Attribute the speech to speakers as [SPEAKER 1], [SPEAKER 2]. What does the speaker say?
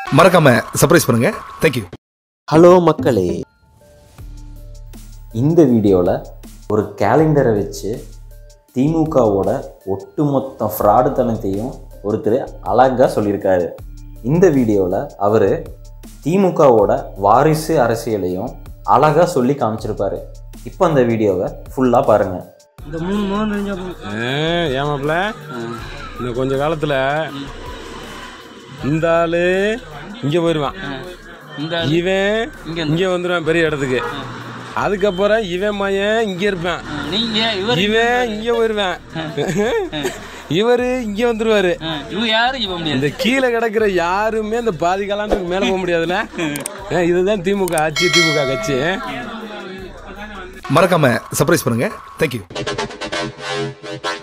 [SPEAKER 1] மறக்காம சர்ப்ரைஸ் பண்ணுங்க thank you
[SPEAKER 2] hello மக்களே இந்த வீடியோவில் ஒரு கேலண்டரை வச்சு திமுகவோட ஒட்டுமொத்த ஃப்ராடுத்தனத்தையும் ஒருத்தர் அழகாக சொல்லியிருக்காரு இந்த வீடியோவில் அவர் திமுகவோட வாரிசு அரசியலையும் அழகாக சொல்லி காமிச்சிருப்பாரு இப்போ அந்த வீடியோவை ஃபுல்லாக பாருங்கள்
[SPEAKER 3] இந்த மூணு மோகன் தெரிஞ்சா போதும்.
[SPEAKER 4] ஏமாப்ல இன்னும் கொஞ்ச காலத்துல இந்த ஆளு இங்க போயிருவான்
[SPEAKER 3] இந்த
[SPEAKER 4] இவன்
[SPEAKER 3] இங்க
[SPEAKER 4] இங்க வந்துருவான் பெரிய இடத்துக்கு அதுக்கப்புறம் இவன் மயன் இங்க இருப்பான்
[SPEAKER 3] நீங்க இவர்
[SPEAKER 4] இவன் இங்க போயிருவான் இவரு இங்க வந்துருவாரு
[SPEAKER 3] இவங்க யாரும் இப்ப முடியாது
[SPEAKER 4] இந்த கீழே கிடக்குற யாருமே இந்த பாதி காலாண்டுக்கு மேல போக முடியாதுல்ல ஏன் இதுதான் திமுக ஆட்சி திமுக கட்சி
[SPEAKER 1] மறக்காம சர்ப்ரைஸ் பண்ணுங்க தேங்க்யூ